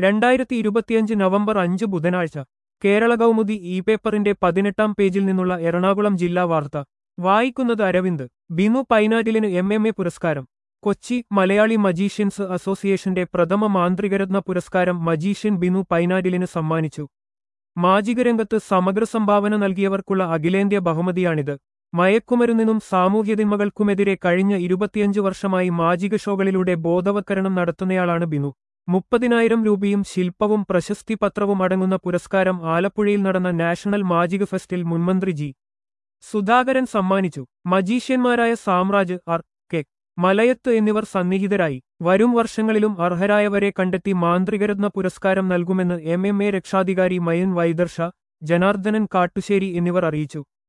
രണ്ടായിരത്തി ഇരുപത്തിയഞ്ച് നവംബർ അഞ്ച് ബുധനാഴ്ച കേരള കൗമുദി ഇ പേപ്പറിന്റെ പതിനെട്ടാം പേജിൽ നിന്നുള്ള എറണാകുളം ജില്ലാ വാർത്ത വായിക്കുന്നത് അരവിന്ദ് ബിനു പൈനാറ്റിലിന് എം എം എ പുരസ്കാരം കൊച്ചി മലയാളി മജീഷ്യൻസ് അസോസിയേഷന്റെ പ്രഥമ മാന്ത്രികരത്ന പുരസ്കാരം മജീഷ്യൻ ബിനു പൈനാറ്റിലിന് സമ്മാനിച്ചു മാജികരംഗത്ത് സമഗ്ര സംഭാവന നൽകിയവർക്കുള്ള അഖിലേന്ത്യാ ബഹുമതിയാണിത് മയക്കുമരുന്നിനും സാമൂഹ്യതിന്മകൾക്കുമെതിരെ കഴിഞ്ഞ ഇരുപത്തിയഞ്ച് വർഷമായി മാജിക ഷോകളിലൂടെ ബോധവത്കരണം നടത്തുന്നയാളാണ് ബിനു മുപ്പതിനായിരം രൂപയും ശില്പവും പ്രശസ്തി പത്രവും അടങ്ങുന്ന പുരസ്കാരം ആലപ്പുഴയിൽ നടന്ന നാഷണൽ മാജിക ഫെസ്റ്റിൽ മുൻമന്ത്രി ജി സുധാകരൻ സമ്മാനിച്ചു മജീഷ്യന്മാരായ സാമ്രാജ് ആർ കെ മലയത്ത് എന്നിവർ സന്നിഹിതരായി വരും വർഷങ്ങളിലും അർഹരായവരെ കണ്ടെത്തി മാന്ത്രികരത്ന പുരസ്കാരം നൽകുമെന്ന് എം എം എ രക്ഷാധികാരി മയൻ വൈദർഷ ജനാർദ്ദനൻ കാട്ടുശ്ശേരി എന്നിവർ അറിയിച്ചു